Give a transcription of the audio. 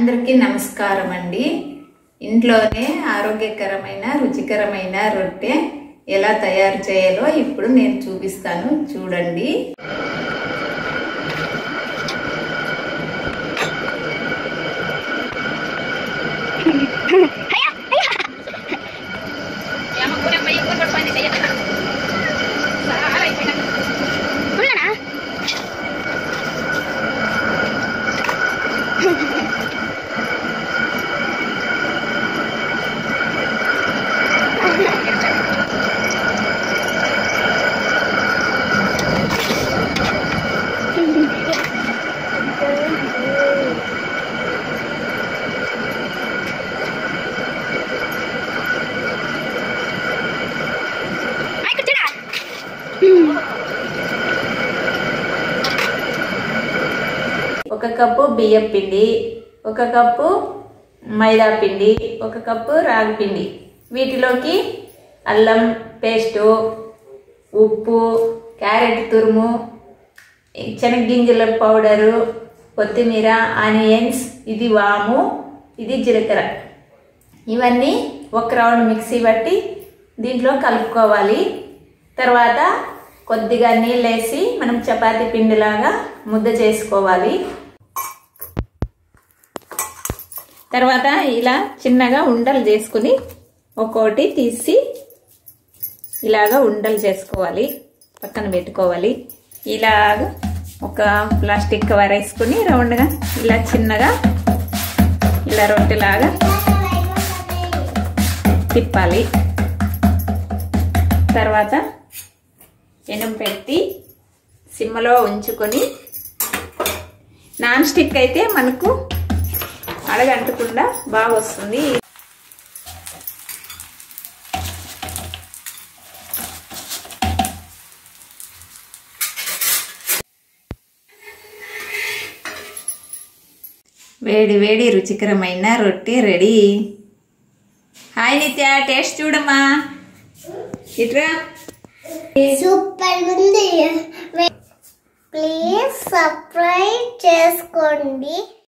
అందరికీ నమస్కారం అండి ఇంట్లోనే ఆరోగ్యకరమైన రుచికరమైన రొట్టె ఎలా తయారు చేయాలో ఇప్పుడు నేను చూపిస్తాను చూడండి ఒక కప్పు బియ్యం పిండి ఒక కప్పు మైదా పిండి ఒక కప్పు రాగి పిండి వీటిలోకి అల్లం పేస్టు ఉప్పు క్యారెట్ తురుము శనగ్గింజల పౌడరు కొత్తిమీర ఆనియన్స్ ఇది వాము ఇది జీలకర్ర ఇవన్నీ ఒక రౌండ్ మిక్సీ పట్టి దీంట్లో కలుపుకోవాలి తర్వాత కొద్దిగా నీళ్ళు వేసి మనం చపాతీ పిండిలాగా ముద్ద చేసుకోవాలి తర్వాత ఇలా చిన్నగా ఉండలు చేసుకుని ఒక్కోటి తీసి ఇలాగ ఉండలు చేసుకోవాలి పక్కన పెట్టుకోవాలి ఇలాగ ఒక ప్లాస్టిక్ కవర్ వేసుకుని రౌండ్గా ఇలా చిన్నగా ఇలా రొట్టెలాగా తిప్పాలి తర్వాత పెనం పెట్టి సిమ్మలో ఉంచుకొని నాన్ స్టిక్ అయితే మనకు అడగంటకుండా బాగా వస్తుంది వేడి వేడి రుచికరమైన రొట్టె రెడీ హాయ్ నిత్య టేస్ట్ చూడమ్మా ఇట్రా సూపర్ ఉంది ప్లీజ్ సబ్స్క్రైబ్ చేసుకోండి